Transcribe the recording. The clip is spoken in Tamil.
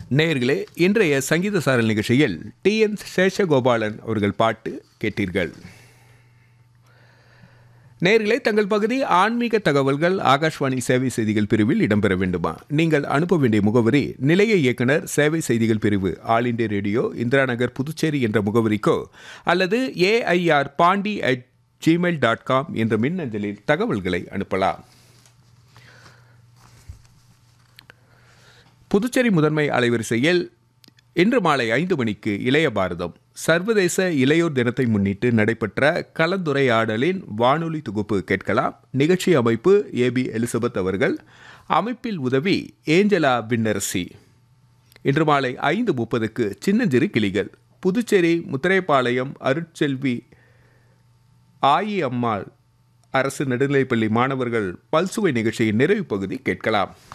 நேயர்களே இன்றைய சங்கீத சாரல் நிகழ்ச்சியில் டி என் சேஷகோபாலன் அவர்கள் பாட்டு கேட்டீர்கள் நேர்களே தங்கள் பகுதி ஆன்மீக தகவல்கள் ஆகாஷ்வாணி சேவை செய்திகள் பிரிவில் இடம்பெற வேண்டுமா நீங்கள் அனுப்ப வேண்டிய முகவரி நிலைய இயக்குனர் சேவை செய்திகள் பிரிவு All India Radio Indira Nagar Puducherry என்ற முகவரிக்கோ அல்லது AIR Pondy at Gmail dot com என்ற மின்னஞ்சலில் தகவல்களை அனுப்பலாம் புதுச்சேரி முதன்மை அலைவரிசையில் இன்று மாலை ஐந்து மணிக்கு இளைய பாரதம் சர்வதேச இளையோர் தினத்தை முன்னிட்டு நடைபெற்ற கலந்துரையாடலின் வானொலி தொகுப்பு கேட்கலாம் நிகழ்ச்சி அமைப்பு ஏபி எலிசபெத் அவர்கள் அமைப்பில் உதவி ஏஞ்சலா விண்ணரசி இன்று மாலை ஐந்து முப்பதுக்கு சின்னஞ்சிறு கிளிகள் புதுச்சேரி முத்திரைப்பாளையம் அருட்செல்வி ஆயி அம்மாள் அரசு நடுநிலைப்பள்ளி மாணவர்கள் பல்சுவை நிகழ்ச்சியின் நிறைவு பகுதி கேட்கலாம்